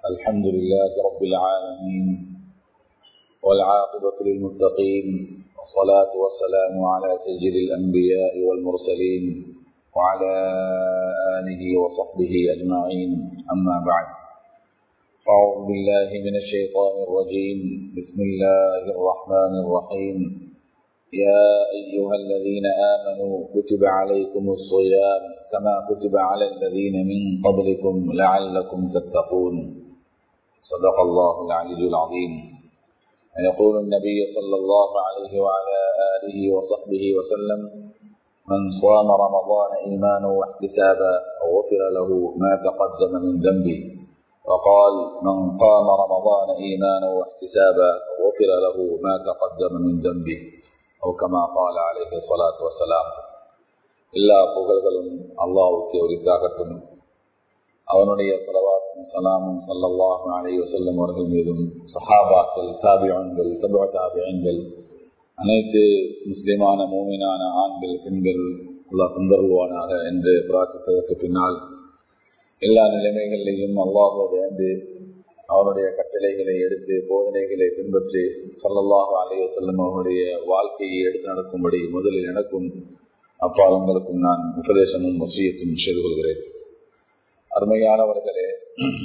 الحمد لله رب العالمين والعاقبة للمتقين والصلاة والسلام على سيد الأنبياء والمرسلين وعلى آله وصحبه أجمعين أما بعد أعوذ بالله من الشيطان الرجيم بسم الله الرحمن الرحيم يا أيها الذين آمنوا كتب عليكم الصيام كما كتب على الذين من قبلكم لعلكم تتقون صدق الله العلي العظيم يقول النبي صلى الله عليه وعلى آله وصحبه وسلم من صام رمضان إيمانا واحتسابا غفر له ما تقدم من ذنبه وقال من قام رمضان إيمانا واحتسابا غفر له ما تقدم من ذنبه أو كما قال عليه الصلاة والسلام எல்லா புகழ்களும் அல்லாவுக்கு உரித்தாகட்டும் அவனுடைய பரவாத்தும் சலாமும் சல்லல்லாஹு அலைஹி வஸல்லம் அவர்கள் மீதும் சஹாபாக்கள் தாபியான்கள் தபா தாபியங்கள் அனைத்து முஸ்லிமான மூமினான ஆண்கள் பெண்கள் உள்ள சுந்தருவானாக என்று பிரார்த்தித்ததற்கு பின்னால் எல்லா நிலைமைகளிலையும் அல்லாஹோ வேண்டு அவனுடைய கட்டளைகளை எடுத்து போதனைகளை பின்பற்றி சல்லல்லாஹு அலைய செல்லும் அவனுடைய வாழ்க்கையை எடுத்து நடக்கும்படி முதலில் எனக்கும் அப்பா உங்களுக்கும் நான் உபதேசமும் வசியத்தும் செய்து கொள்கிறேன் அருமையானவர்களே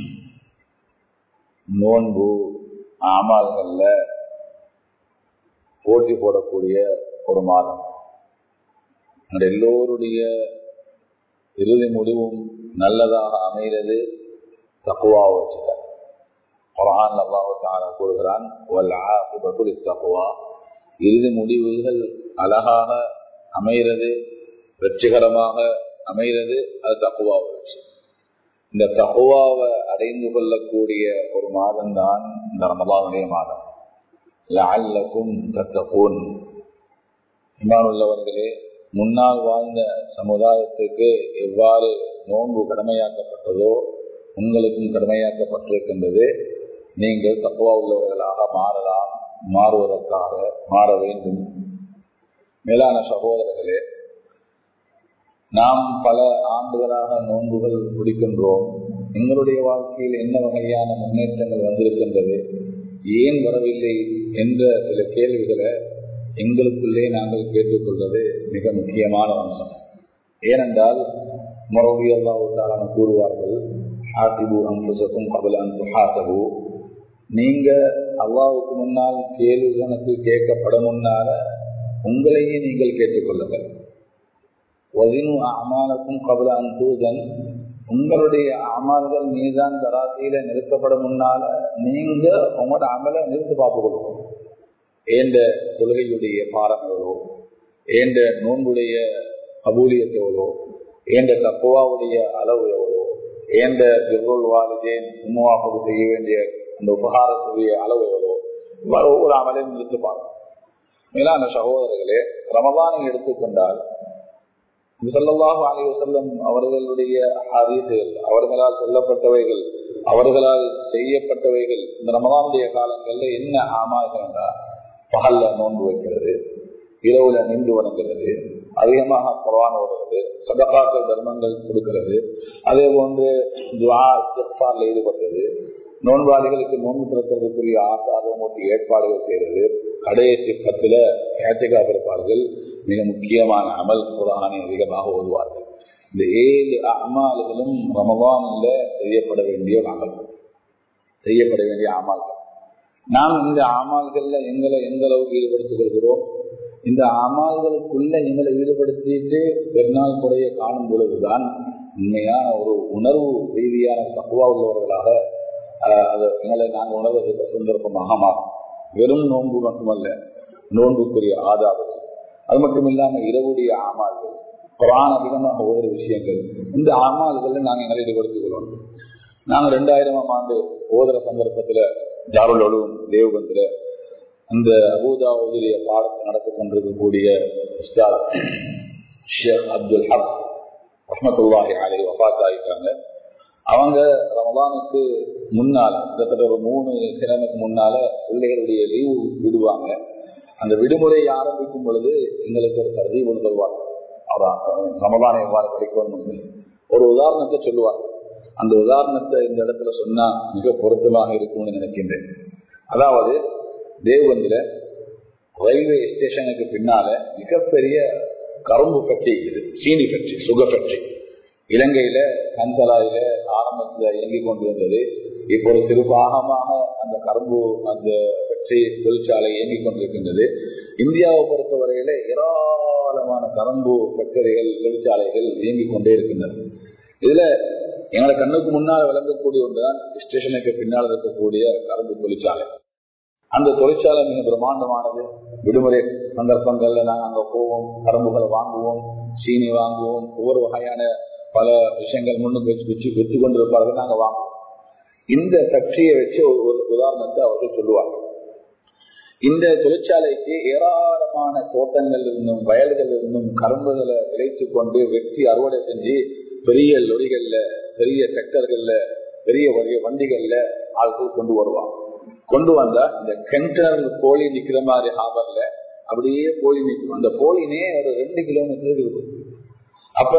நோன்பு அமால்கள்ல போட்டி போடக்கூடிய ஒரு மாதம் எல்லோருடைய இறுதி முடிவும் நல்லதாக அமைகிறது தக்குவாவை வச்சுட்டார் குரான் அல்லாஹால கூறுகிறான் இறுதி முடிவுகள் அழகாக அமைகிறது வெற்றிகரமாக அமைகிறது அது தக்குவாவை வச்சு இந்த தகுவாவை அடைந்து கொள்ளக்கூடிய ஒரு மாதம் தான் இந்த ரமதானுடைய மாதம் லஅல்லக்கும் தத்தகூன் இமானுள்ளவர்களே முன்னால் வாழ்ந்த சமுதாயத்துக்கு எவ்வாறு நோன்பு கடமையாக்கப்பட்டதோ உங்களுக்கும் கடமையாக்கப்பட்டிருக்கின்றது நீங்கள் தப்புவா உள்ளவர்களாக மாறலாம் மாறுவதற்காக மாற வேண்டும் மேலான சகோதரர்களே நாம் பல ஆண்டுகளாக நோன்புகள் பிடிக்கின்றோம் எங்களுடைய வாழ்க்கையில் என்ன வகையான முன்னேற்றங்கள் வந்திருக்கின்றது ஏன் வரவில்லை என்ற சில கேள்விகளை எங்களுக்குள்ளே நாங்கள் கேட்டுக்கொள்வது மிக முக்கியமான அம்சம் ஏனென்றால் மறுபடியும் அல்லாவுத்தாலான கூறுவார்கள் ஹாசிபு அம்புசக்கும் கபலான் சுஹாசபு நீங்க அல்லாவுக்கு முன்னால் கேள்வி கணக்கு கேட்கப்பட முன்னால உங்களையே நீங்கள் கேட்டுக்கொள்ளுங்கள் ஒதினு அமானுக்கும் கபலான் தூதன் உங்களுடைய அமல்கள் மீதான் தராசியில நிறுத்தப்பட முன்னால நீங்க உங்களோட அமலை நிறுத்து பார்த்துக்கொள்ளும் ஏண்ட தொழுகையுடைய பாரங்களோ ஏண்ட நோன்புடைய கபூலியத் எவ்வளோ ஏண்ட தப்புவாவுடைய அளவு எவ்வளோ ஏண்ட பிர்ருள் வாலிதேன் உம்மாவது செய்ய வேண்டிய அந்த உபகாரத்துடைய அளவு எவ்வளோ இவ்வாறு ஒவ்வொரு அமலையும் நிறுத்து பார்க்கணும் மேலான சகோதரர்களே ரமதானை எடுத்துக்கொண்டால் முசல்லாஹு அலி வசல்லம் அவர்களுடைய ஹதீசுகள் அவர்களால் சொல்லப்பட்டவைகள் அவர்களால் செய்யப்பட்டவைகள் இந்த ரமதானுடைய காலங்கள்ல என்ன ஆமார்கள் என்றால் பகல்ல நோன்பு வைக்கிறது இரவுல நின்று வணங்குறது அதிகமாக குரான் ஓடுறது சதகாக்கள் தர்மங்கள் கொடுக்கிறது அதே போன்று துவார்ல ஈடுபடுறது நோன்பாளிகளுக்கு நோன்பு திறக்கிறதுக்குரிய ஆசாரம் ஓட்டி ஏற்பாடுகள் செய்யறது கடைசி பத்துல ஏத்திகாக இருப்பார்கள் மிக முக்கியமான அமல் குரானை அதிகமாக ஓதுவார்கள் இந்த ஏழு அமால்களும் ரமவான்ல செய்யப்பட வேண்டிய அமல்கள் செய்யப்பட வேண்டிய அமால்கள் நாம் இந்த அமால்கள்ல எங்களை எந்த அளவுக்கு ஈடுபடுத்திக் கொள்கிறோம் இந்த அமால்களுக்குள்ள எங்களை ஈடுபடுத்திட்டு பெருநாள் குறைய காணும் பொழுதுதான் உண்மையான ஒரு உணர்வு ரீதியான தக்குவா உள்ளவர்களாக அது எங்களை நாங்கள் உணர்வதற்கு சந்தர்ப்பமாக மாறும் வெறும் நோன்பு மட்டுமல்ல நோன்புக்குரிய ஆதாரங்கள் அது மட்டும் இல்லாம இரவுடைய ஆமால்கள் குரான் அதிகமாக ஒவ்வொரு விஷயங்கள் இந்த ஆமால்கள் நாங்கள் எங்களை ஈடுபடுத்திக் கொள்ளணும் நாங்கள் ரெண்டாயிரமாம் ஆண்டு ஓதுற சந்தர்ப்பத்துல ஜாருல் அலுவம் தேவபந்திர அந்த அபூதாவுடைய பாடத்தை நடத்தி கொண்டிருக்கக்கூடிய ஷேக் அப்துல் ஹக் ரஹமத்துல்லாஹி அலி வபாத் ஆகிட்டாங்க அவங்க ரமதானுக்கு முன்னால கிட்டத்தட்ட ஒரு மூணு கிழமைக்கு முன்னால பிள்ளைகளுடைய லீவு விடுவாங்க அந்த விடுமுறை ஆரம்பிக்கும் பொழுது எங்களுக்கு ஒரு கருதி கொண்டு தருவாங்க அதான் ரமதானை எவ்வாறு கிடைக்கணும்னு சொல்லி ஒரு உதாரணத்தை சொல்லுவாங்க அந்த உதாரணத்தை இந்த இடத்துல சொன்னா மிக பொருத்தமாக இருக்கும்னு நினைக்கின்றேன் அதாவது தேவந்தில ரயில்வே ஸ்டேஷனுக்கு பின்னால மிகப்பெரிய கரும்பு ஃபேக்டரி இருக்குது சீனி ஃபேக்டரி சுகர் ஃபேக்டரி இலங்கையில கந்தலாயில ஆரம்பத்துல இயங்கிக் கொண்டிருந்தது இப்போ ஒரு சிறு பாகமாக அந்த கரும்பு அந்த ஃபேக்டரி தொழிற்சாலை இயங்கிக் கொண்டிருக்கின்றது இந்தியாவை பொறுத்தவரையில ஏராளமான கரும்பு ஃபேக்டரிகள் தொழிற்சாலைகள் இயங்கிக் கொண்டே இருக்கின்றன இதுல எங்களை கண்ணுக்கு முன்னால் விளங்கக்கூடிய ஒன்றுதான் ஸ்டேஷனுக்கு பின்னால் இருக்கக்கூடிய கரும்பு தொழிற்சாலை அந்த தொழிற்சாலை மிக பிரம்மாண்டமானது விடுமுறை சந்தர்ப்பங்கள்ல நாங்கள் அங்க போவோம் கரும்புகளை வாங்குவோம் சீனி வாங்குவோம் ஒவ்வொரு வகையான பல விஷயங்கள் முன்னுக்கு வச்சு வச்சு வச்சு கொண்டிருப்பார்கள் நாங்க வாங்குவோம் இந்த ஃபேக்டரியை வச்சு ஒரு உதாரணத்தை அவர்கள் சொல்லுவாங்க இந்த தொழிற்சாலைக்கு ஏராளமான தோட்டங்கள் இருந்தும் வயல்கள் இருந்தும் கரும்புகளை விளைத்து கொண்டு வெற்றி அறுவடை செஞ்சு பெரிய லொரிகள்ல பெரிய டிராக்டர்கள்ல பெரிய பெரிய வண்டிகள்ல ஆட்கள் கொண்டு வருவாங்க கொண்டு வந்தா இந்த கென்டர் கோழி நிக்கிற மாதிரி ஹாபர்ல அப்படியே கோழி நிற்கும் அந்த கோழினே ஒரு ரெண்டு கிலோமீட்டருக்கு இருக்கும் அப்ப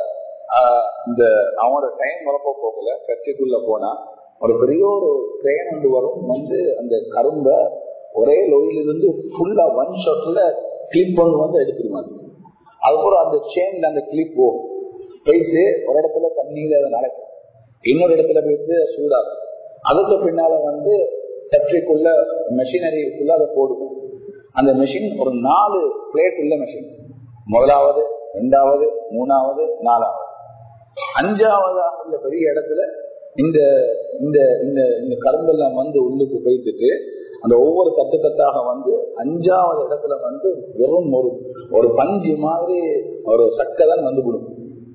இந்த அவனோட டைம் வரப்போ போகல கட்சிக்குள்ள போனா ஒரு பெரிய ஒரு ட்ரெயின் வந்து வரும் வந்து அந்த கரும்பை ஒரே லொயிலிருந்து ஃபுல்லா ஒன் ஷாட்ல கிளிப் பண்ணி வந்து எடுத்துருவாங்க அதுக்கப்புறம் அந்த செயின்ல அந்த கிளிப் போகும் போயிட்டு ஒரு இடத்துல தண்ணியில அதை நடக்கும் இன்னொரு இடத்துல போயிட்டு சூடாகும் அதுக்கு பின்னால வந்து ஃபேக்டரிக்குள்ள மெஷினரிக்குள்ள அதை போடுவோம் அந்த மெஷின் ஒரு நாலு பிளேட் உள்ள மெஷின் முதலாவது ரெண்டாவது மூணாவது நாலாவது அஞ்சாவதாக உள்ள பெரிய இடத்துல இந்த இந்த இந்த இந்த கரும்பெல்லாம் வந்து உள்ளுக்கு போயிட்டு அந்த ஒவ்வொரு தட்டு தட்டாக வந்து அஞ்சாவது இடத்துல வந்து வெறும் ஒரு ஒரு பஞ்சு மாதிரி ஒரு சக்கை தான் வந்து விடும்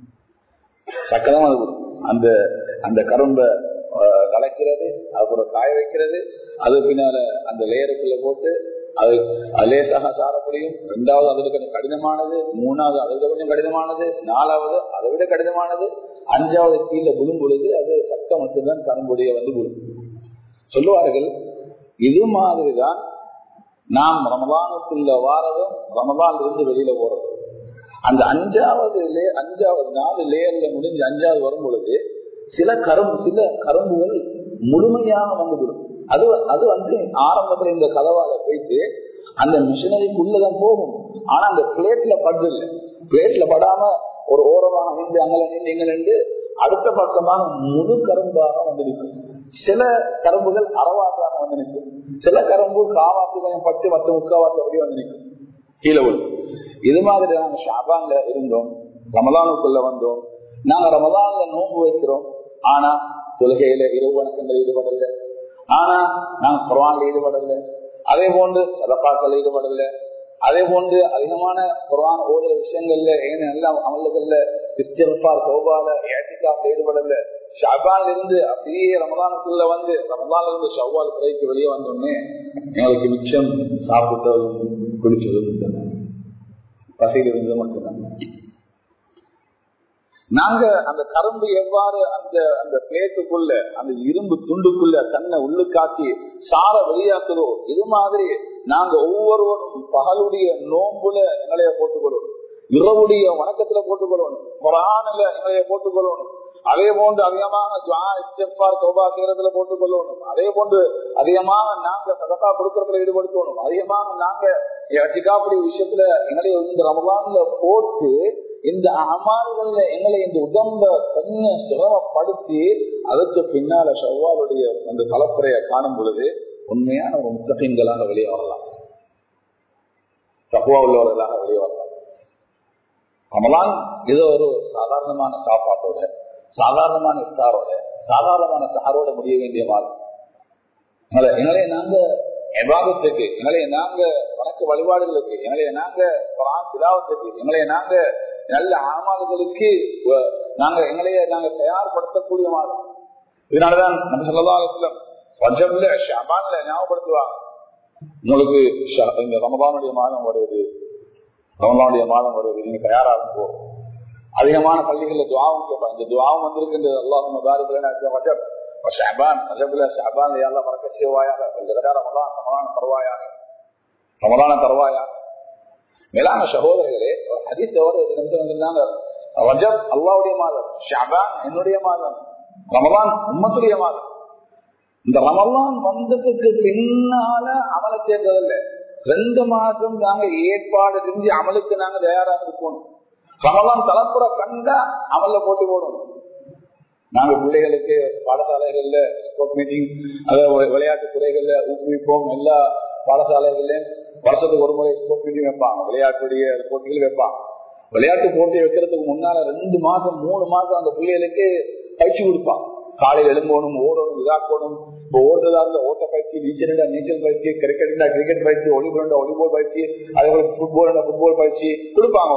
சக்கை தான் வந்து விடும் அந்த அந்த கரும்பை கலக்கிறது அப்புறம் காய வைக்கிறது அது பின்னால அந்த லேயருக்குள்ள போட்டு அது லேசாக சாரப்படியும் ரெண்டாவது அதுல கொஞ்சம் கடினமானது மூணாவது அதை விட கொஞ்சம் கடினமானது நாலாவது அதை விட கடினமானது அஞ்சாவது கீழே விழும் பொழுது அது சத்தம் மட்டும்தான் கரும்புடைய வந்து விழும் சொல்லுவார்கள் இது மாதிரிதான் நாம் ரமதானுக்குள்ள வாரதும் ரமதான் இருந்து வெளியில போறதும் அந்த அஞ்சாவது லே அஞ்சாவது நாலு லேயர்ல முடிஞ்சு அஞ்சாவது வரும் பொழுது சில கரும்பு சில கரும்புகள் முழுமையாக வந்துவிடும் அது அது வந்து ஆரம்பத்துல இந்த கதவால போயிட்டு அந்த மிஷினரிக்குள்ளதான் போகும் ஆனா அந்த பிளேட்ல படுறது இல்லை பிளேட்ல படாம ஒரு ஓரமாக நின்று அங்கே நின்று இங்க நின்று அடுத்த பக்கமாக முழு கரும்பாக வந்து நிற்கும் சில கரும்புகள் அறவாசாக வந்து நிற்கும் சில கரும்பு காவாசி கொஞ்சம் பட்டு மற்ற முக்காவாசி அப்படி வந்து நிற்கும் கீழே விழும் இது மாதிரி நாங்க ஷாபான்ல இருந்தோம் ரமலானுக்குள்ள வந்தோம் நாங்க ரமலான்ல நோன்பு வைக்கிறோம் ஆனா தொழுகையில இரவு வணக்கங்கள் ஈடுபடல ஆனா நாங்க குரான்ல ஈடுபடல அதே போன்று சதப்பாக்கள் ஈடுபடல அதே போன்று அதிகமான குரான் ஓதுற விஷயங்கள்ல ஏன் நல்ல அமல்கள்ல இஸ்திஃபார் சோபால ஏட்டிக்காப்ல ஈடுபடல ஷாபான்ல இருந்து அப்படியே ரமதானுக்குள்ள வந்து ரமதான்ல இருந்து ஷவ்வால் பிறைக்கு வெளியே வந்தோடனே எங்களுக்கு மிச்சம் சாப்பிட்டதும் குடிச்சதும் பசியில் இருந்தது மட்டும்தான் நாங்க அந்த கரும்பு எவ்வாறு அந்த அந்த பிளேட்டுக்குள்ள அந்த இரும்பு துண்டுக்குள்ள தன்னை உள்ளுக்காக்கி சார வெளியாக்குதோ இது மாதிரி நாங்க ஒவ்வொருவரும் பகலுடைய நோம்புல எங்களைய போட்டுக்கொள்ளணும் இரவுடைய வணக்கத்துல போட்டுக்கொள்ளணும் குரானில எங்களைய போட்டுக்கொள்ளணும் அதே போன்று அதிகமாக தோபா செய்யறதுல போட்டுக்கொள்ளணும் அதே போன்று அதிகமாக நாங்க சதக்கா கொடுக்கறதுல ஈடுபடுத்தணும் அதிகமாக நாங்க சிக்காப்படி விஷயத்துல எங்களைய இந்த ரமலான்ல போட்டு இந்த அமால்கள்ல எங்களை இந்த உடம்ப கொஞ்சம் சிரமப்படுத்தி அதுக்கு பின்னால ஷவ்வாலுடைய அந்த கலப்பறையை காணும் பொழுது உண்மையான ஒரு முத்தகங்களாக வெளியே வரலாம் தக்குவா உள்ளவர்களாக வெளியே வரலாம் ரமலான் இது ஒரு சாதாரணமான சாப்பாட்டோட சாதாரணமான இஃப்தாரோட சாதாரணமான சஹரோட முடிய வேண்டிய மாதிரி எங்களை எங்களை நாங்க எபாதத்துக்கு எங்களை நாங்க வணக்க வழிபாடுகளுக்கு எங்களை நாங்க திலாவத்துக்கு எங்களை நாங்க நல்ல ஆமால்களுக்கு நாங்க எங்களைய நாங்க தயார்படுத்தக்கூடிய மாதம் இதனாலதான் நம்ம சொல்லலாம் வஜம்ல ஷபான்ல ஞாபகப்படுத்துவாங்க உங்களுக்கு இந்த ரமதானுடைய மாதம் வருது ரமதானுடைய மாதம் வருது நீங்க தயாராகும் போ அதிகமான பள்ளிகள்ல துவாவும் கேட்பாங்க இந்த துவாவும் வந்திருக்கின்றது அல்லாஹ் மகாரிகள் வஜப் ஷாபான் ரஜபுல ஷாபான் எல்லாம் மறக்க செய்வாயாக ரமலான் ரமலான தருவாயாக ரமலான தருவாயாக மேலான சகோதரர்களே ஹதீஸோட நிமிஷம் வந்திருந்தாங்க ரஜப் அல்லாவுடைய மாதம் ஷாபான் என்னுடைய மாதம் ரமலான் உம்மத்துடைய மாதம் இந்த ரமலான் வந்ததுக்கு பின்னால அமல சேர்ந்ததில்ல ரெண்டு மாசம் நாங்க ஏற்பாடு செஞ்சு அமலுக்கு நாங்க தயாராக இருக்கணும் ரமலான் தலைப்புற கண்டா அமல்ல போட்டி போடணும் நாங்க பிள்ளைகளுக்கு பாடசாலைகள்ல ஸ்போர்ட் மீட்டிங் அதாவது விளையாட்டு துறைகள்ல ஊக்குவிப்போம் எல்லா பாடசாலைகள்லயும் வருஷத்துக்கு ஒரு முறை ஸ்போர்ட் மீட்டிங் வைப்பாங்க விளையாட்டுடைய போட்டிகள் வைப்பாங்க விளையாட்டு போட்டி வைக்கிறதுக்கு முன்னால ரெண்டு மாசம் மூணு மாசம் அந்த பிள்ளைகளுக்கு பயிற்சி கொடுப்பான் காலையில் எழும்பணும் ஓடணும் இதாக்கணும் இப்போ ஓடுறதா இருந்த ஓட்ட பயிற்சி நீச்சல் நீச்சல் பயிற்சி கிரிக்கெட் கிரிக்கெட் பயிற்சி ஒலிபோல் ஒலிபோல் பயிற்சி அதே போல ஃபுட்பால் ஃபுட்பால் பயிற்சி கொடுப்பாங்க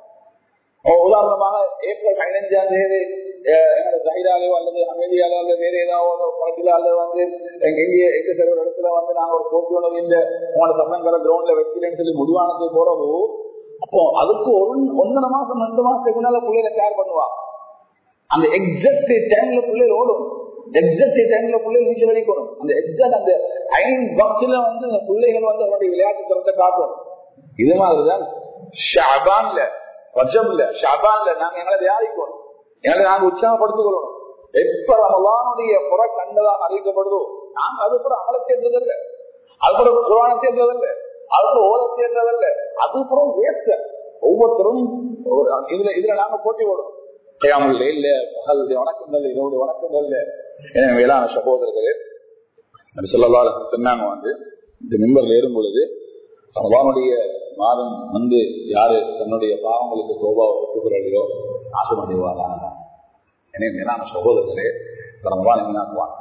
உதாரணமாக ஏப்ரல் பதினஞ்சாம் தேதி எங்களோட ஜஹிராலோ அல்லது அமெரியாலோ அல்லது வேற ஏதாவது படத்துல அல்லது வந்து எங்க எங்க எங்க சில ஒரு இடத்துல வந்து நாங்க ஒரு போட்டி ஒன்று இந்த உங்களோட சமயங்கிற கிரவுண்ட்ல வைக்கிறேன்னு சொல்லி முடிவானது போறவோ அப்போ அதுக்கு ஒரு ஒன்றரை மாசம் ரெண்டு மாசத்துக்கு முன்னால பிள்ளைகளை தயார் பண்ணுவா அந்த எக்ஸாக்ட் டைம்ல பிள்ளைகள் ஓடும் எக்ஸாக்ட் டைம்ல பிள்ளைகள் நீச்சல் அடிக்கணும் அந்த எக்ஸாக்ட் அந்த ஐன் பக்தில வந்து அந்த பிள்ளைகள் வந்து அவருடைய விளையாட்டு திறத்தை காட்டும் இது மாதிரிதான் ஷாபான்ல வஜம்ல ஷாபான்ல நாங்க எங்களை தயாரிக்கணும் எங்களை நாங்க உற்சாகப்படுத்திக் கொள்ளணும் எப்ப ரமலானுடைய புற கண்டதாக அறிவிக்கப்படுதோ நாங்க அது கூட அமல சேர்ந்ததில்லை அது கூட குரான சேர்ந்ததில்லை அது கூட ஓத சேர்ந்ததில்ல அது கூட வேஸ்ட் ஒவ்வொருத்தரும் இதுல இதுல நாங்க போட்டி போடுவோம் கையாமல் இல்ல பகலுடைய வணக்கங்கள் இதனுடைய வணக்கங்கள் எனவே மேலான சகோதரர்களே சொல்லலா சொன்னாங்க வந்து இந்த மிம்பர்ல ஏறும் பொழுது ரமலானுடைய மாதம் வந்து யாரு தன்னுடைய பாவங்களுக்கு சோபாவை ஒத்துக்கிறலையோ நாசமடைவாராங்க எனவே மேலான சகோதரர்களே ரமலான் என்னாக்குவாங்க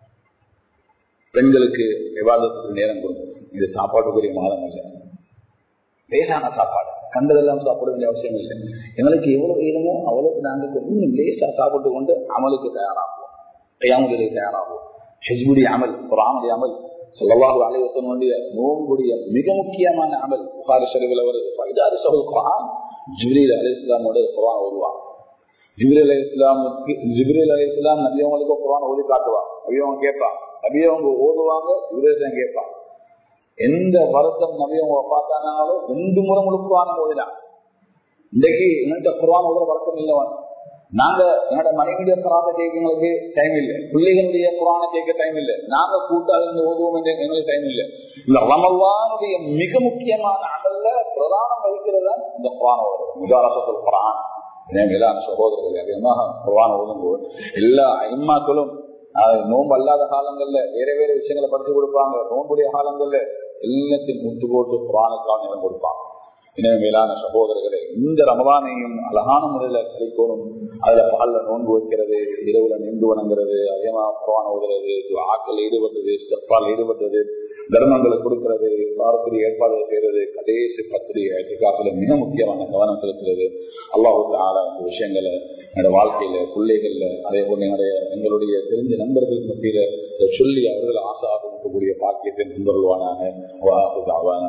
பெண்களுக்கு விவாதத்துக்கு நேரம் கொடுக்கும் இது சாப்பாட்டுக்குரிய மாதம் அல்ல லேசான சாப்பாடு கண்டதெல்லாம் சாப்பிட வேண்டிய அவசியம் இல்லை எங்களுக்கு எவ்வளவு வேணுமோ அவ்வளவுக்கு நாங்கள் இன்னும் லேசா சாப்பிட்டு கொண்டு அமலுக்கு தயாராகுவோம் கையாமலுக்கு தயாராகுவோம் ஹெஜ்புடி அமல் ஒரு ஆமடி அமல் சொல்லவாறு அலைவசனுடைய நோன்புடைய மிக முக்கியமான அமல் புகாரி ஷரீஃபில் வருது ஃபைதாரி சஹுல் குரான் ஜிப்ரீல் அலி இஸ்லாமோட குரான் ஓதுவான் ஜிப்ரீல் அலி இஸ்லாமுக்கு ஜிப்ரீல் அலி இஸ்லாம் நபியவங்களுக்கு குரான் ஓதி காட்டுவான் நபியவங்க கேட்பான் நபியவங்க ஓதுவாங்க ஜிப்ரீல் கேட்பான் எந்த வருஷம் நபியவங்க பார்த்தானாலும் ரெண்டு முறை முழுக்குவான ஓதினான் இன்றைக்கு எங்கள்கிட்ட குரான் ஓதுற வழக்கம் இல்லவன் நாங்க என்னோட மனைவியுடைய குரானை கேட்கங்களுக்கு டைம் இல்லை பிள்ளைகளுடைய குரானை கேட்க டைம் இல்லை நாங்க கூட்டாளி இருந்து ஓதுவோம் என்று எங்களுக்கு டைம் இல்லை இந்த ரமவானுடைய மிக முக்கியமான அடல்ல பிரதானம் வகிக்கிறது இந்த குரான் ஓதுறது முதாரசத்தில் குரான் மேலான சகோதரர்கள் அதிகமாக குரான் ஓதும்போது எல்லா இம்மாக்களும் நோன்பு அல்லாத காலங்கள்ல வேற வேற விஷயங்களை படிச்சு கொடுப்பாங்க நோன்புடைய காலங்கள்ல எல்லாத்தையும் முட்டு போட்டு குரானுக்கான இடம் கொடுப்பாங்க எனவே மேலான சகோதரர்களே இந்த ரமலானையும் அழகான முறையில கழிக்கணும் அதுல பால்ல நோன்பு வைக்கிறது இரவுல நின்று வணங்குறது அதிகமா குரான் ஓதுறது ஆக்கள் ஈடுபட்டது ஸ்டெப்பால் ஈடுபட்டது தர்மங்களை கொடுக்கிறது பாரம்பரிய ஏற்பாடுகள் செய்யறது கடைசி பத்திரிகை காலத்துல மிக முக்கியமான கவனம் செலுத்துறது அல்லாஹுக்கு ஆள இந்த விஷயங்களை என்னோட வாழ்க்கையில பிள்ளைகள்ல அதே போல என்னுடைய எங்களுடைய தெரிஞ்ச நண்பர்களுக்கு மத்தியில சொல்லி அவர்கள் ஆசை ஆகக்கூடிய பாக்கியத்தை முன்வருவானாக